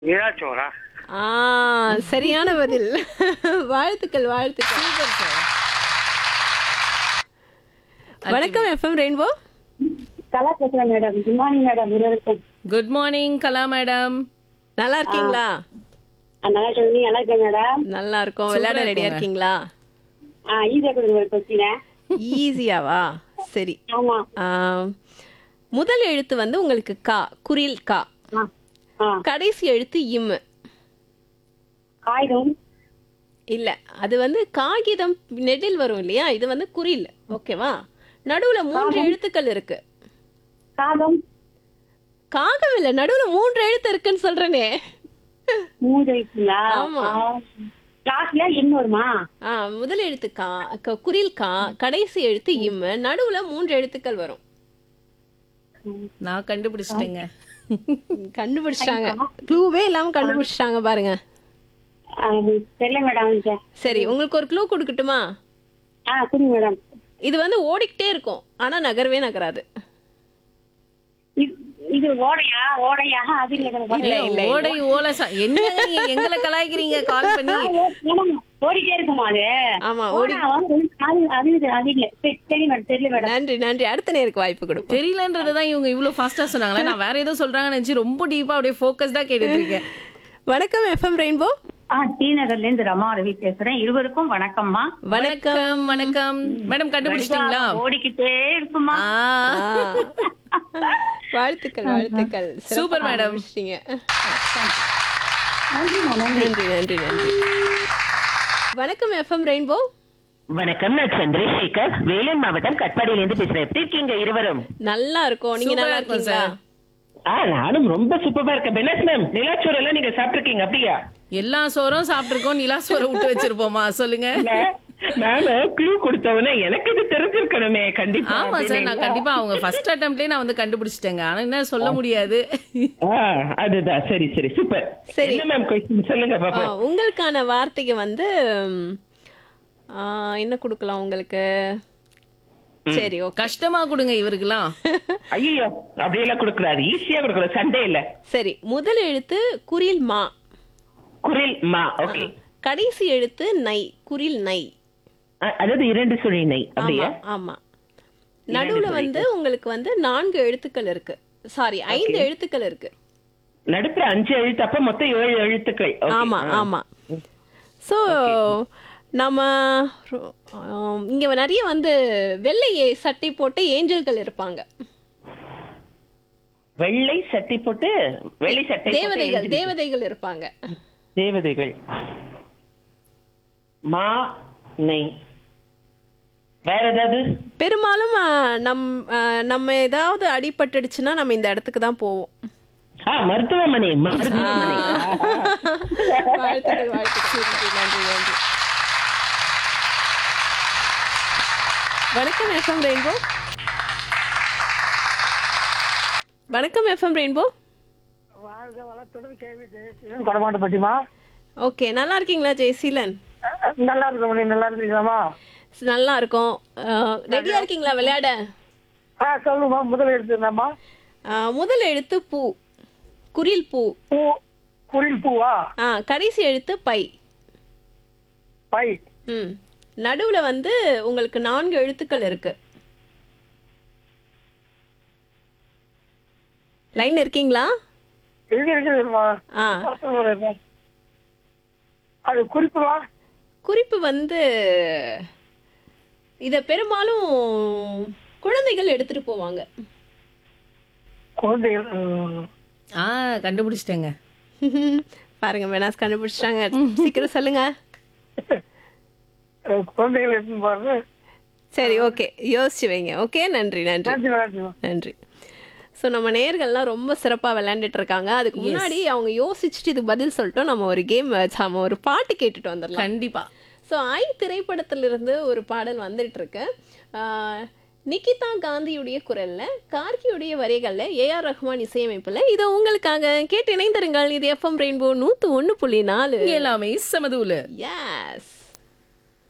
நிலாச்சோரா ஆ சரியான பதில் வாழ்த்துக்கள் வாழ்த்துக்கள் வணக்கம் எஃப்எம் ரெயின்போ கலா பேசுறேன் மேடம் குட் மார்னிங் மேடம் இருவருக்கும் குட் மார்னிங் கலா மேடம் நல்லா இருக்கீங்களா ஆ, நல்லா இருக்கேன் நீங்க நல்லா இருக்கேன் மேடம் நல்லா இருக்கோம் விளையாட ரெடியா இருக்கீங்களா ஆ ஈஸியா கொடுங்க ஒரு கொஸ்டின ஈஸியாவா சரி ஆமா ஆ, முதல் எழுத்து வந்து உங்களுக்கு கா குரில் கா ஆ ஆ கடைசி எழுத்து இம் காகிதம் இல்ல அது வந்து காகிதம் நெடில் வரும் இல்லையா இது வந்து குரில் ஓகேவா நடுவுல மூன்று எழுத்துக்கள் இருக்கு காகம் காகம் இல்ல நடுவுல மூன்று எழுத்து இருக்குன்னு சொல்றேனே மூன்று இருக்குங்களா ஆமா. லாஸ்ட்ல என்ன வருமா ஆ முதல் எழுத்து கா க- குரில் கா கடைசி எழுத்து இம் நடுவுல மூன்று எழுத்துக்கள் வரும் நான் கண்டுபிடிச்சிட்டேங்க கண்டுபிடிச்சிட்டாங்க க்ளூவே இல்லாம கண்டுபிடிச்சிட்டாங்க பாருங்க ஆ, தெரியல மேடம் எனக்கு. சரி உங்களுக்கு ஒரு க்ளூ கொடுக்கட்டுமா ஆ கொடுங்க மேடம் இது வந்து ஓடிக்கிட்டே இருக்கும் ஆனா நகரவே நகராது இது- இது ஓடையா ஓடையா அது இல்ல மேடம். இல்ல இல்ல ஓடை ஓலை சா- என்னங்க நீங்க எங்களை கலாய்க்கிறீங்க கால் பண்ணி மேடம், ஓடிட்டே இருக்குமா அது ஆமா ஓடி ஓடா, அது அது இது, அது இல்ல சரி சரி மேடம் தெரியல மேடம் நன்றி நன்றி அடுத்த நேருக்கு வாய்ப்பு கொடுப்போம் தெரியலன்றதுதான் இவங்க இவ்வளவு ஃபாஸ்டா சொன்னாங்களே நான் வேற ஏதோ சொல்றாங்கன்னு நினைச்சு ரொம்ப டீப்பா அப்படியே ஃபோக்கஸ்டா கேட்டுட்டு இருக்கேன் வணக்கம் எஃப்எம் ரெயின்போ ஆ டி நகர்ல இருந்து ரமா ரவி பேசுறேன் இருவருக்கும் வணக்கம்மா வணக்கம் வணக்கம் மேடம் கண்டுபிடிச்சிட்டீங்களா ஓடிக்கிட்டே இருக்குமா ஆ. வாழ்த்துக்கள் வாழ்த்துக்கள் சிறப்பா சூப்பர் மேடம். கண்டுபிடிச்சிட்டீங்க. நன்றி நன்றி நன்றி வணக்கம் எஃப்எம் ரெயின்போ வணக்கம் நான் சந்திரசேகர் வேலூர் மாவட்டம் கட்பாடியிலிருந்து பேசுறேன் எப்படி இருக்கீங்க இருவரும் நல்லா இருக்கும் நீங்க சூப்பரா நல்லா இருக்கும் இருக்கீங்களா சார். ஆ நானும் ரொம்ப சூப்பரா இருக்கேன் பெனஸ் மேம் நிலாச்சோறு எல்லாம் நீங்க சாப்பிட்டுருக்கீங்க அப்படியா எல்லா சோறும் சாப்பிட்டுருக்கோம் நிலா சோறை விட்டு வச்சிருப்போமா சொல்லுங்க நான் க்ளூ கொடுத்தவன எனக்கு இது தெரிஞ்சிருக்கணுமே கண்டிப்பா ஆமா சார் நான் கண்டிப்பா அவங்க ஃபர்ஸ்ட் அட்டம்ப்ட்லயே நான் வந்து கண்டுபிடிச்சிட்டேங்க ஆனா என்ன சொல்ல முடியாது ஆ, அதுதான் சரி சரி சூப்பர் சரி. என்ன மேம் கொஸ்டின் சொல்லுங்க ஆ, பாப்பா உங்களுக்கான வார்த்தைக்கு வந்து ம், ஆ, என்ன கொடுக்கலாம் உங்களுக்கு சரி ஓகே கஷ்டமா கொடுங்க இவருக்கெல்லாம் ஐயோ அப்படியெல்லாம் கொடுக்கூடாது ஈஸியா கொடுக்கணும் சண்டே இல்ல சரி முதல் எழுத்து குரில் மா குரில் மா ஓகே கடைசி எழுத்து நை குரில் நை அதாவது இரண்டு சுழி நெய் ஆமா அப்படியா ஆமா நடுவுல வந்து உங்களுக்கு வந்து நான்கு எழுத்துக்கள் இருக்கு சாரி ஐந்து எழுத்துக்கள் இருக்கு நடுப்புற அஞ்சு எழுத்து அப்ப மொத்தம் ஏழு எழுத்துக்கள் Okay. ஆமா ஆ. ஆமா சோ நம்ம ஆம், இங்க நிறைய வந்து வெள்ளை ஏ- சட்டை போட்டு ஏஞ்சல்கள் இருப்பாங்க வெள்ளை சட்டை போட்டு வெள்ளை சட்டை போட்டு தேவதைகள் எழுதி- தேவதைகள் இருப்பாங்க தேவதைகள் மா நெய் வேற ஏதாவது பெரும்பாலும் ஆ, நம் ஆ, நம்ம ஏதாவது அடிபட்டுடுச்சுன்னா நம்ம இந்த இடத்துக்கு தான் போவோம் ஆ மருத்துவமனை மருத்துவமனை வாழ்த்துக்கள் வாழ்த்துக்கள் நன்றி நன்றி நன்றி வணக்கம் எஃப்எம் ரெயின்போ வணக்கம் எஃப்எம் ரெயின்போ கொடமாட்டப்பட்டிமா ஓகே நல்லா இருக்கீங்களா ஜெயசீலன் நல்லா இருக்கும் நீ நல்லா இருக்கீங்களாமா நல்லா இருக்கும் ரெடியா இருக்கீங்களா விளையாட ஆ சொல்லுமா முதல் எடுத்துருந்தாமா ஆ, முதல் எழுத்து பூ குரில் பூ பூ குரில் பூவா ஆ கடைசி எழுத்து பை பை ம் நடுவுல வந்து உங்களுக்கு நான்கு எழுத்துக்கள் இருக்கு லைன் இருக்கீங்களா இருக்கு இருக்குதுமா ஆ அது குறிப்புமா குறிப்பு வந்து இத பெரும்பாலும் குழந்தைகள் எடுத்துட்டு போவாங்க குழந்தைகள் ம், ஆ கண்டுபிடிச்சிட்டேங்க பாருங்க மேனாஸ் கண்டுபிடிச்சிட்டாங்க சீக்கிரம் சொல்லுங்க அஹ், குழந்தைகள் எடுத்துன்னு பாருங்க சரி ஓகே யோசிச்சு வைங்க ஓகே நன்றி நன்றி நன்றி நன்றிமா நன்றி ஸோ நம்ம நேயர்கள்லாம் ரொம்ப சிறப்பாக விளையாண்டுட்டு இருக்காங்க அதுக்கு முன்னாடி அவங்க யோசிச்சுட்டு இதுக்கு பதில் சொல்லிட்டோம் நம்ம ஒரு கேம் நம்ம ஒரு பாட்டு கேட்டுட்டு வந்துடலாம் கண்டிப்பா ஸோ ஐ திரைப்படத்திலிருந்து ஒரு பாடல் வந்துட்டு இருக்கு ஆஹ், நிகிதா காந்தியுடைய குரல்ல கார்கியுடைய வரிகள்ல ஏஆர் ரஹ்மான் இசையமைப்புல இதை உங்களுக்காக கேட்டு இணைந்திருங்கள் இது எஃப்எம் ரெயின்போ நூத்து ஒன்று புள்ளி நாலு எல்லாமே சமதூல எஸ்